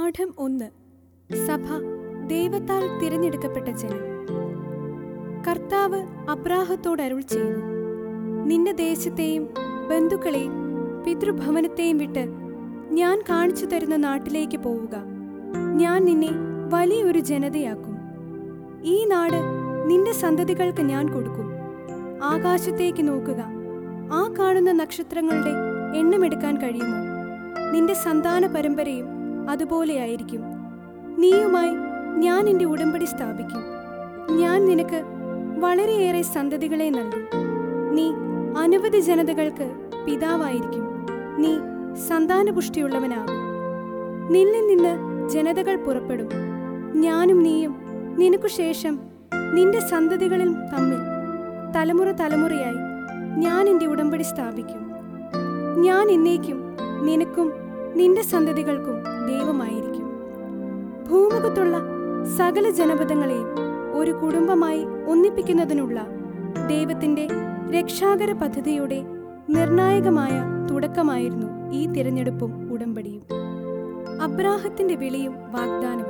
പാഠം ഒന്ന് സഭ ദൈവത്താൽ തിരഞ്ഞെടുക്കപ്പെട്ട ജനം കർത്താവ് അബ്രാഹത്തോട് അരുൾ ചെയ്തു നിന്റെ ദേശത്തെയും ബന്ധുക്കളെയും പിതൃഭവനത്തെയും വിട്ട് ഞാൻ കാണിച്ചു തരുന്ന നാട്ടിലേക്ക് പോവുക ഞാൻ നിന്നെ വലിയൊരു ജനതയാക്കും ഈ നാട് നിന്റെ സന്തതികൾക്ക് ഞാൻ കൊടുക്കും ആകാശത്തേക്ക് നോക്കുക ആ കാണുന്ന നക്ഷത്രങ്ങളുടെ എണ്ണമെടുക്കാൻ കഴിയുമോ നിന്റെ സന്താന പരമ്പരയും അതുപോലെയായിരിക്കും നീയുമായി ഞാൻ എൻ്റെ ഉടമ്പടി സ്ഥാപിക്കും ഞാൻ നിനക്ക് വളരെയേറെ സന്തതികളെ നൽകും നീ അനവധി ജനതകൾക്ക് പിതാവായിരിക്കും നീ സന്താനപുഷ്ടിയുള്ളവനാകും നിന്നിൽ നിന്ന് ജനതകൾ പുറപ്പെടും ഞാനും നീയും നിനക്കു ശേഷം നിന്റെ സന്തതികളും തമ്മിൽ തലമുറ തലമുറയായി ഞാൻ എൻ്റെ ഉടമ്പടി സ്ഥാപിക്കും ഞാൻ എന്നേക്കും നിനക്കും നിന്റെ സന്തതികൾക്കും ദൈവമായിരിക്കും ഭൂമുഖത്തുള്ള സകല ജനപദങ്ങളെയും ഒരു കുടുംബമായി ഒന്നിപ്പിക്കുന്നതിനുള്ള ദൈവത്തിന്റെ രക്ഷാകര പദ്ധതിയുടെ നിർണായകമായ തുടക്കമായിരുന്നു ഈ തിരഞ്ഞെടുപ്പും ഉടമ്പടിയും അബ്രാഹത്തിന്റെ വിളിയും വാഗ്ദാനവും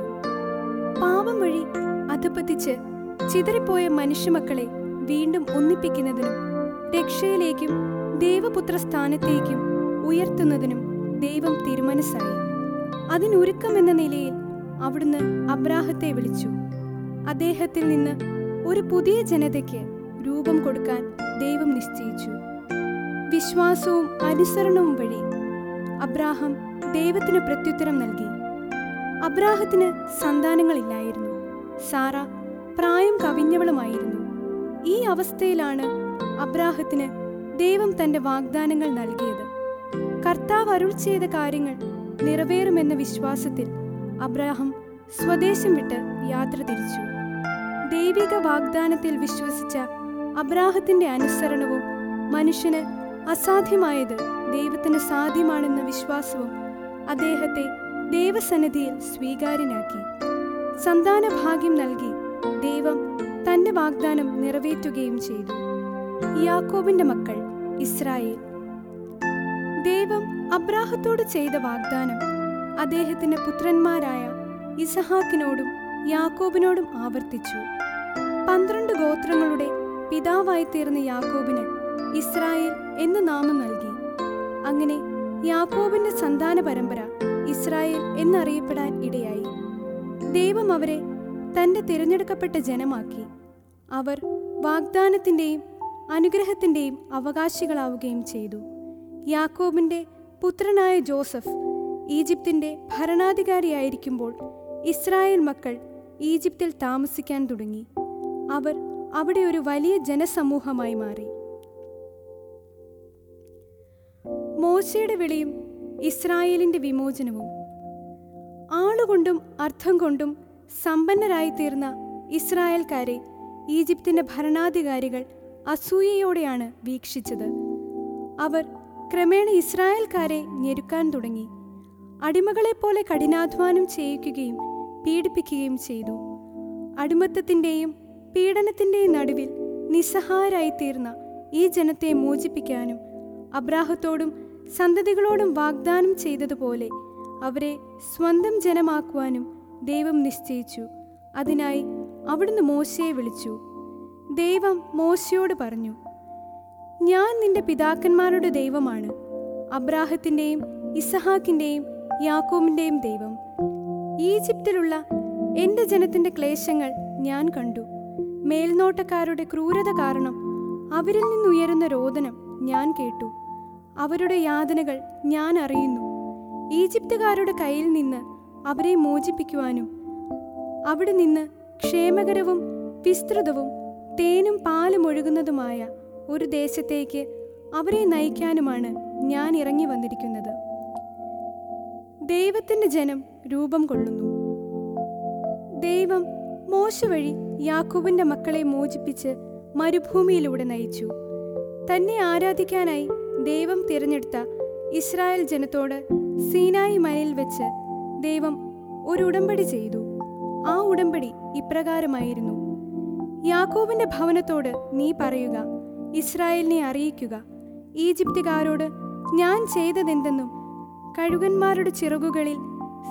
പാപം വഴി അധപ്പതിച്ച് ചിതറിപ്പോയ മനുഷ്യമക്കളെ വീണ്ടും ഒന്നിപ്പിക്കുന്നതിനും രക്ഷയിലേക്കും ദേവപുത്ര സ്ഥാനത്തേക്കും ഉയർത്തുന്നതിനും ദൈവം തിരുമനസ്സായി അതിനൊരുക്കമെന്ന നിലയിൽ അവിടുന്ന് അബ്രാഹത്തെ വിളിച്ചു അദ്ദേഹത്തിൽ നിന്ന് ഒരു പുതിയ ജനതയ്ക്ക് രൂപം കൊടുക്കാൻ ദൈവം നിശ്ചയിച്ചു വിശ്വാസവും അനുസരണവും വഴി അബ്രാഹം ദൈവത്തിന് പ്രത്യുത്തരം നൽകി അബ്രാഹത്തിന് സന്താനങ്ങളില്ലായിരുന്നു സാറ പ്രായം കവിഞ്ഞവളുമായിരുന്നു ഈ അവസ്ഥയിലാണ് അബ്രാഹത്തിന് ദൈവം തന്റെ വാഗ്ദാനങ്ങൾ നൽകിയത് കർത്താവ് അരുൾ ചെയ്ത കാര്യങ്ങൾ നിറവേറുമെന്ന വിശ്വാസത്തിൽ അബ്രാഹം സ്വദേശം വിട്ട് യാത്ര തിരിച്ചു ദൈവിക വാഗ്ദാനത്തിൽ വിശ്വസിച്ച അബ്രാഹത്തിന്റെ അനുസരണവും മനുഷ്യന് അസാധ്യമായത് ദൈവത്തിന് സാധ്യമാണെന്ന വിശ്വാസവും അദ്ദേഹത്തെ ദൈവസന്നിധിയിൽ സ്വീകാര്യനാക്കി സന്താന ഭാഗ്യം നൽകി ദൈവം തന്റെ വാഗ്ദാനം നിറവേറ്റുകയും ചെയ്തു യാക്കോബിന്റെ മക്കൾ ഇസ്രായേൽ ദൈവം അബ്രാഹത്തോട് ചെയ്ത വാഗ്ദാനം അദ്ദേഹത്തിന്റെ പുത്രന്മാരായ ഇസഹാക്കിനോടും യാക്കോബിനോടും ആവർത്തിച്ചു പന്ത്രണ്ട് ഗോത്രങ്ങളുടെ പിതാവായി തീർന്ന യാക്കോബിന് ഇസ്രായേൽ എന്ന നാമം നൽകി അങ്ങനെ യാക്കോബിന്റെ സന്താന പരമ്പര ഇസ്രായേൽ എന്നറിയപ്പെടാൻ ഇടയായി ദൈവം അവരെ തന്റെ തിരഞ്ഞെടുക്കപ്പെട്ട ജനമാക്കി അവർ വാഗ്ദാനത്തിന്റെയും അനുഗ്രഹത്തിന്റെയും അവകാശികളാവുകയും ചെയ്തു യാക്കോബിന്റെ പുത്രനായ ജോസഫ് ഈജിപ്തിന്റെ ഭരണാധികാരിയായിരിക്കുമ്പോൾ ഇസ്രായേൽ മക്കൾ ഈജിപ്തിൽ താമസിക്കാൻ തുടങ്ങി അവർ അവിടെ ഒരു വലിയ ജനസമൂഹമായി മാറി മോശയുടെ വിളിയും ഇസ്രായേലിന്റെ വിമോചനവും ആളുകൊണ്ടും അർത്ഥം കൊണ്ടും സമ്പന്നരായി തീർന്ന ഇസ്രായേൽക്കാരെ ഈജിപ്തിന്റെ ഭരണാധികാരികൾ അസൂയയോടെയാണ് വീക്ഷിച്ചത് അവർ ക്രമേണ ഇസ്രായേൽക്കാരെ ഞെരുക്കാൻ തുടങ്ങി അടിമകളെപ്പോലെ കഠിനാധ്വാനം ചെയ്യിക്കുകയും പീഡിപ്പിക്കുകയും ചെയ്തു അടിമത്തത്തിന്റെയും പീഡനത്തിന്റെയും നടുവിൽ നിസ്സഹായരായി തീർന്ന ഈ ജനത്തെ മോചിപ്പിക്കാനും അബ്രാഹത്തോടും സന്തതികളോടും വാഗ്ദാനം ചെയ്തതുപോലെ അവരെ സ്വന്തം ജനമാക്കുവാനും ദൈവം നിശ്ചയിച്ചു അതിനായി അവിടുന്ന് മോശയെ വിളിച്ചു ദൈവം മോശയോട് പറഞ്ഞു ഞാൻ നിന്റെ പിതാക്കന്മാരുടെ ദൈവമാണ് അബ്രാഹത്തിന്റെയും ഇസഹാക്കിന്റെയും യാക്കോമിന്റെയും ദൈവം ഈജിപ്തിലുള്ള എന്റെ ജനത്തിന്റെ ക്ലേശങ്ങൾ ഞാൻ കണ്ടു മേൽനോട്ടക്കാരുടെ ക്രൂരത കാരണം അവരിൽ നിന്നുയരുന്ന രോദനം ഞാൻ കേട്ടു അവരുടെ യാതനകൾ ഞാൻ അറിയുന്നു ഈജിപ്തുകാരുടെ കയ്യിൽ നിന്ന് അവരെ മോചിപ്പിക്കുവാനും അവിടെ നിന്ന് ക്ഷേമകരവും വിസ്തൃതവും തേനും പാലും ഒഴുകുന്നതുമായ ഒരു ദേശത്തേക്ക് അവരെ നയിക്കാനുമാണ് ഞാൻ ഇറങ്ങി വന്നിരിക്കുന്നത് ദൈവത്തിന്റെ ജനം രൂപം കൊള്ളുന്നു ദൈവം മോശ വഴി യാക്കൂബിന്റെ മക്കളെ മോചിപ്പിച്ച് മരുഭൂമിയിലൂടെ നയിച്ചു തന്നെ ആരാധിക്കാനായി ദൈവം തിരഞ്ഞെടുത്ത ഇസ്രായേൽ ജനത്തോട് സീനായി മലയിൽ വെച്ച് ദൈവം ഒരു ഉടമ്പടി ചെയ്തു ആ ഉടമ്പടി ഇപ്രകാരമായിരുന്നു യാക്കോബിന്റെ ഭവനത്തോട് നീ പറയുക ഇസ്രായേലിനെ അറിയിക്കുക ഈജിപ്തുകാരോട് ഞാൻ ചെയ്തതെന്തെന്നും കഴുകന്മാരുടെ ചിറകുകളിൽ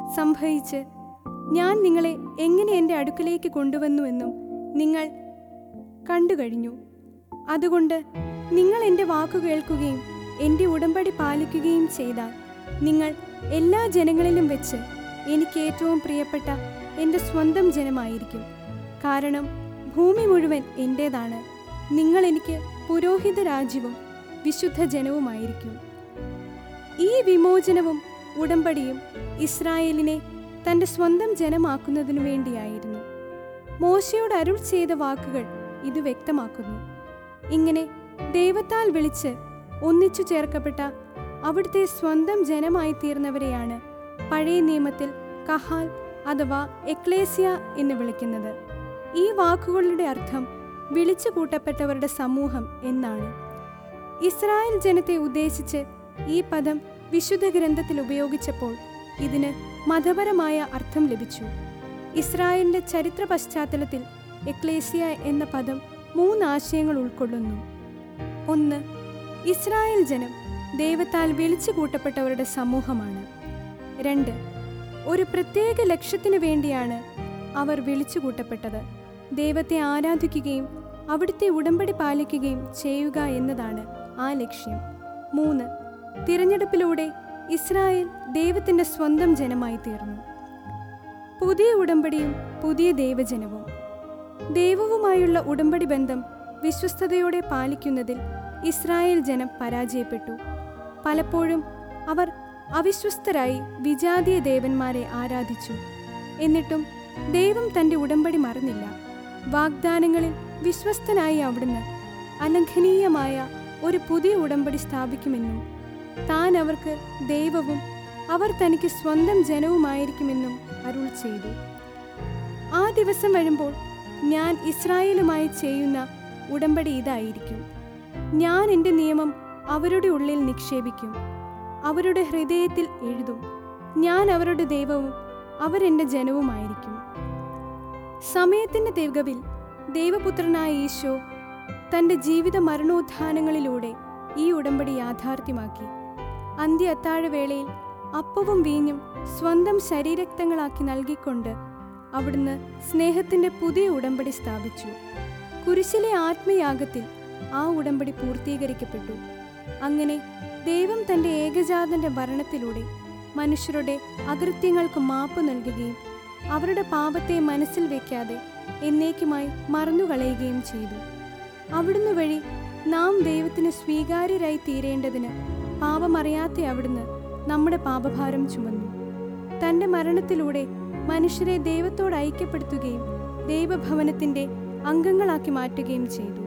സംഭവിച്ച് ഞാൻ നിങ്ങളെ എങ്ങനെ എൻ്റെ അടുക്കലേക്ക് കൊണ്ടുവന്നുവെന്നും നിങ്ങൾ കണ്ടു കഴിഞ്ഞു അതുകൊണ്ട് നിങ്ങൾ എൻ്റെ വാക്കു കേൾക്കുകയും എൻ്റെ ഉടമ്പടി പാലിക്കുകയും ചെയ്താൽ നിങ്ങൾ എല്ലാ ജനങ്ങളിലും വെച്ച് എനിക്ക് ഏറ്റവും പ്രിയപ്പെട്ട എൻ്റെ സ്വന്തം ജനമായിരിക്കും കാരണം ഭൂമി മുഴുവൻ എൻ്റേതാണ് നിങ്ങൾ എനിക്ക് പുരോഹിത രാജ്യവും വിശുദ്ധ ജനവുമായിരിക്കും ഈ വിമോചനവും ഉടമ്പടിയും ഇസ്രായേലിനെ തൻ്റെ സ്വന്തം ജനമാക്കുന്നതിനു വേണ്ടിയായിരുന്നു മോശയോട് അരുൾ ചെയ്ത വാക്കുകൾ ഇത് വ്യക്തമാക്കുന്നു ഇങ്ങനെ ദൈവത്താൽ വിളിച്ച് ഒന്നിച്ചു ചേർക്കപ്പെട്ട അവിടുത്തെ സ്വന്തം ജനമായി തീർന്നവരെയാണ് പഴയ നിയമത്തിൽ കഹാൽ അഥവാ എക്ലേസിയ എന്ന് വിളിക്കുന്നത് ഈ വാക്കുകളുടെ അർത്ഥം വിളിച്ചു കൂട്ടപ്പെട്ടവരുടെ സമൂഹം എന്നാണ് ഇസ്രായേൽ ജനത്തെ ഉദ്ദേശിച്ച് ഈ പദം വിശുദ്ധ ഗ്രന്ഥത്തിൽ ഉപയോഗിച്ചപ്പോൾ ഇതിന് മതപരമായ അർത്ഥം ലഭിച്ചു ഇസ്രായേലിന്റെ ചരിത്ര പശ്ചാത്തലത്തിൽ എക്ലേസിയ എന്ന പദം മൂന്നാശയങ്ങൾ ഉൾക്കൊള്ളുന്നു ഒന്ന് ഇസ്രായേൽ ജനം ദൈവത്താൽ വിളിച്ചു കൂട്ടപ്പെട്ടവരുടെ സമൂഹമാണ് രണ്ട് ഒരു പ്രത്യേക ലക്ഷ്യത്തിനു വേണ്ടിയാണ് അവർ വിളിച്ചു കൂട്ടപ്പെട്ടത് ദൈവത്തെ ആരാധിക്കുകയും അവിടുത്തെ ഉടമ്പടി പാലിക്കുകയും ചെയ്യുക എന്നതാണ് ആ ലക്ഷ്യം മൂന്ന് തിരഞ്ഞെടുപ്പിലൂടെ ഇസ്രായേൽ ദൈവത്തിന്റെ സ്വന്തം ജനമായി തീർന്നു പുതിയ ഉടമ്പടിയും പുതിയ ദൈവജനവും ദൈവവുമായുള്ള ഉടമ്പടി ബന്ധം വിശ്വസ്തയോടെ പാലിക്കുന്നതിൽ ഇസ്രായേൽ ജനം പരാജയപ്പെട്ടു പലപ്പോഴും അവർ അവിശ്വസ്തരായി വിജാതീയ ദേവന്മാരെ ആരാധിച്ചു എന്നിട്ടും ദൈവം തന്റെ ഉടമ്പടി മറന്നില്ല വാഗ്ദാനങ്ങളിൽ വിശ്വസ്തനായി അവിടുന്ന് അലംഘനീയമായ ഒരു പുതിയ ഉടമ്പടി സ്ഥാപിക്കുമെന്നും താൻ അവർക്ക് ദൈവവും അവർ തനിക്ക് സ്വന്തം ജനവുമായിരിക്കുമെന്നും അരുൾ ചെയ്തു ആ ദിവസം വരുമ്പോൾ ഞാൻ ഇസ്രായേലുമായി ചെയ്യുന്ന ഉടമ്പടി ഇതായിരിക്കും ഞാൻ എൻ്റെ നിയമം അവരുടെ ഉള്ളിൽ നിക്ഷേപിക്കും അവരുടെ ഹൃദയത്തിൽ എഴുതും ഞാൻ അവരുടെ ദൈവവും അവരെൻ്റെ ജനവുമായിരിക്കും സമയത്തിൻ്റെ തികവിൽ ദൈവപുത്രനായ ഈശോ തൻ്റെ ജീവിത മരണോത്ഥാനങ്ങളിലൂടെ ഈ ഉടമ്പടി യാഥാർത്ഥ്യമാക്കി അന്ത്യ അത്താഴവേളയിൽ അപ്പവും വീഞ്ഞും സ്വന്തം ശരീരക്തങ്ങളാക്കി നൽകിക്കൊണ്ട് അവിടുന്ന് സ്നേഹത്തിന്റെ പുതിയ ഉടമ്പടി സ്ഥാപിച്ചു കുരിശിലെ ആത്മയാഗത്തിൽ ആ ഉടമ്പടി പൂർത്തീകരിക്കപ്പെട്ടു അങ്ങനെ ദൈവം തന്റെ ഏകജാതന്റെ ഭരണത്തിലൂടെ മനുഷ്യരുടെ അകൃത്യങ്ങൾക്ക് മാപ്പ് നൽകുകയും അവരുടെ പാപത്തെ മനസ്സിൽ വെക്കാതെ എന്നേക്കുമായി മറന്നുകളയുകയും ചെയ്തു അവിടുന്ന് വഴി നാം ദൈവത്തിന് സ്വീകാര്യരായി തീരേണ്ടതിന് പാപമറിയാത്ത അവിടുന്ന് നമ്മുടെ പാപഭാരം ചുമന്നു തന്റെ മരണത്തിലൂടെ മനുഷ്യരെ ദൈവത്തോട് ഐക്യപ്പെടുത്തുകയും ദൈവഭവനത്തിന്റെ അംഗങ്ങളാക്കി മാറ്റുകയും ചെയ്തു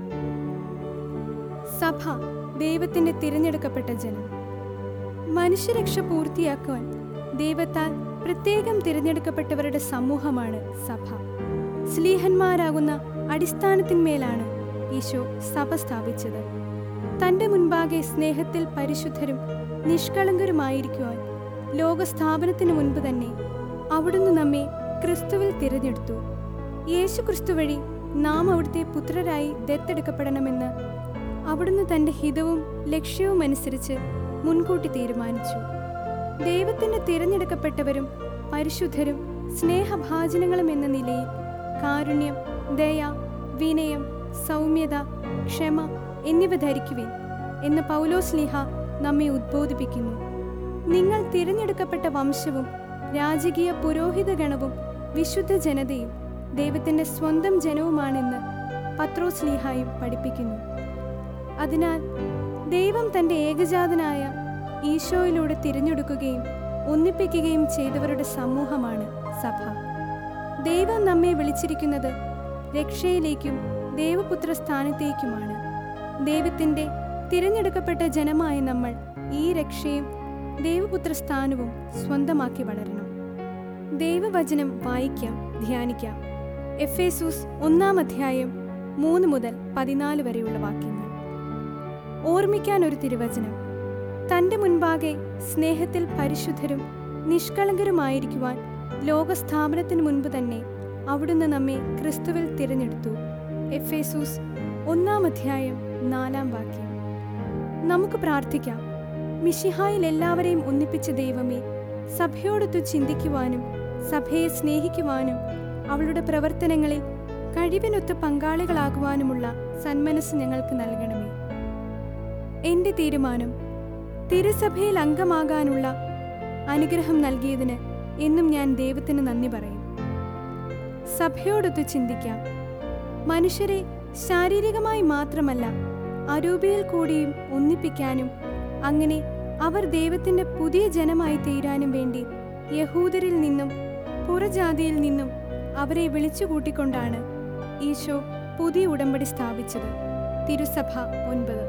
സഭ ദൈവത്തിന്റെ തിരഞ്ഞെടുക്കപ്പെട്ട ജനം മനുഷ്യരക്ഷ പൂർത്തിയാക്കുവാൻ ദൈവത്താൽ പ്രത്യേകം തിരഞ്ഞെടുക്കപ്പെട്ടവരുടെ സമൂഹമാണ് സഭ സ്ലീഹന്മാരാകുന്ന അടിസ്ഥാനത്തിന്മേലാണ് ഈശോ സഭ സ്ഥാപിച്ചത് തന്റെ മുൻപാകെ സ്നേഹത്തിൽ പരിശുദ്ധരും നിഷ്കളങ്കരുമായിരിക്കുവാൻ ലോകസ്ഥാപനത്തിനു മുൻപ് തന്നെ അവിടുന്ന് നമ്മെ ക്രിസ്തുവിൽ തിരഞ്ഞെടുത്തു യേശു ക്രിസ്തു വഴി നാം അവിടുത്തെ പുത്രരായി ദത്തെടുക്കപ്പെടണമെന്ന് അവിടുന്ന് തന്റെ ഹിതവും ലക്ഷ്യവും അനുസരിച്ച് മുൻകൂട്ടി തീരുമാനിച്ചു ദൈവത്തിന്റെ തിരഞ്ഞെടുക്കപ്പെട്ടവരും പരിശുദ്ധരും സ്നേഹഭാജനങ്ങളും എന്ന നിലയിൽ കാരുണ്യം ദയ വിനയം സൗമ്യത ക്ഷമ എന്നിവ ധരിക്കുവിൻ എന്ന് പൗലോസ്ലിഹ നമ്മെ ഉദ്ബോധിപ്പിക്കുന്നു നിങ്ങൾ തിരഞ്ഞെടുക്കപ്പെട്ട വംശവും രാജകീയ പുരോഹിത ഗണവും വിശുദ്ധ ജനതയും ദൈവത്തിന്റെ സ്വന്തം ജനവുമാണെന്ന് പത്രോസ്ലിഹായും പഠിപ്പിക്കുന്നു അതിനാൽ ദൈവം തന്റെ ഏകജാതനായ ഈശോയിലൂടെ തിരഞ്ഞെടുക്കുകയും ഒന്നിപ്പിക്കുകയും ചെയ്തവരുടെ സമൂഹമാണ് സഭ ദൈവം നമ്മെ വിളിച്ചിരിക്കുന്നത് രക്ഷയിലേക്കും ദൈവപുത്ര സ്ഥാനത്തേക്കുമാണ് ദൈവത്തിൻ്റെ തിരഞ്ഞെടുക്കപ്പെട്ട ജനമായ നമ്മൾ ഈ രക്ഷയും ദൈവപുത്ര സ്ഥാനവും സ്വന്തമാക്കി വളരണം ദൈവവചനം വായിക്കാം ധ്യാനിക്കാം എഫേസൂസ് ഒന്നാം അധ്യായം മൂന്ന് മുതൽ പതിനാല് വരെയുള്ള വാക്യങ്ങൾ ഓർമ്മിക്കാൻ ഒരു തിരുവചനം തൻ്റെ മുൻപാകെ സ്നേഹത്തിൽ പരിശുദ്ധരും നിഷ്കളങ്കരുമായിരിക്കുവാൻ ലോകസ്ഥാപനത്തിന് മുൻപ് തന്നെ അവിടുന്ന് നമ്മെ ക്രിസ്തുവിൽ തിരഞ്ഞെടുത്തു എഫേസൂസ് ഒന്നാം അധ്യായം നാലാം വാക്യം നമുക്ക് പ്രാർത്ഥിക്കാം മിഷിഹായിൽ എല്ലാവരെയും ഒന്നിപ്പിച്ച ദൈവമേ സഭയോടൊത്തു ചിന്തിക്കുവാനും സഭയെ സ്നേഹിക്കുവാനും അവളുടെ പ്രവർത്തനങ്ങളിൽ കഴിവിനൊത്ത് പങ്കാളികളാകുവാനുമുള്ള സന്മനസ് ഞങ്ങൾക്ക് നൽകണമേ എന്റെ തീരുമാനം തിരുസഭയിൽ അംഗമാകാനുള്ള അനുഗ്രഹം നൽകിയതിന് എന്നും ഞാൻ ദൈവത്തിന് നന്ദി പറയും സഭയോടൊത്ത് ചിന്തിക്കാം മനുഷ്യരെ ശാരീരികമായി മാത്രമല്ല അരൂപിയിൽ കൂടിയും ഒന്നിപ്പിക്കാനും അങ്ങനെ അവർ ദൈവത്തിന്റെ പുതിയ ജനമായി തീരാനും വേണ്ടി യഹൂദരിൽ നിന്നും പുറജാതിയിൽ നിന്നും അവരെ വിളിച്ചുകൂട്ടിക്കൊണ്ടാണ് ഈശോ പുതിയ ഉടമ്പടി സ്ഥാപിച്ചത് തിരുസഭ ഒൻപത്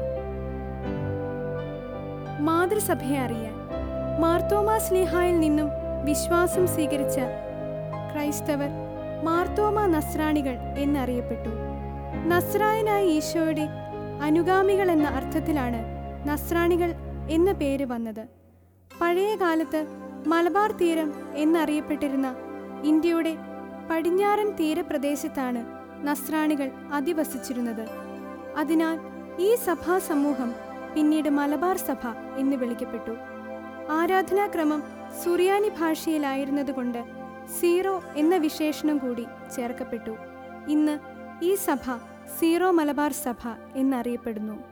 മാതൃസഭയെ അറിയാൻ മാർത്തോമാ സ്നേഹായിൽ നിന്നും വിശ്വാസം സ്വീകരിച്ച ക്രൈസ്തവർ മാർത്തോമ നസ്രാണികൾ എന്നറിയപ്പെട്ടു നസ്രായനായ ഈശോയുടെ അനുഗാമികൾ എന്ന അർത്ഥത്തിലാണ് നസ്രാണികൾ എന്ന പേര് വന്നത് പഴയ കാലത്ത് മലബാർ തീരം എന്നറിയപ്പെട്ടിരുന്ന ഇന്ത്യയുടെ പടിഞ്ഞാറൻ തീരപ്രദേശത്താണ് നസ്രാണികൾ അധിവസിച്ചിരുന്നത് അതിനാൽ ഈ സഭാ സമൂഹം പിന്നീട് മലബാർ സഭ എന്ന് വിളിക്കപ്പെട്ടു ആരാധനാക്രമം സുറിയാനി ഭാഷയിലായിരുന്നതുകൊണ്ട് സീറോ എന്ന വിശേഷണം കൂടി ചേർക്കപ്പെട്ടു ഇന്ന് ഈ സഭ സീറോ മലബാർ സഭ എന്നറിയപ്പെടുന്നു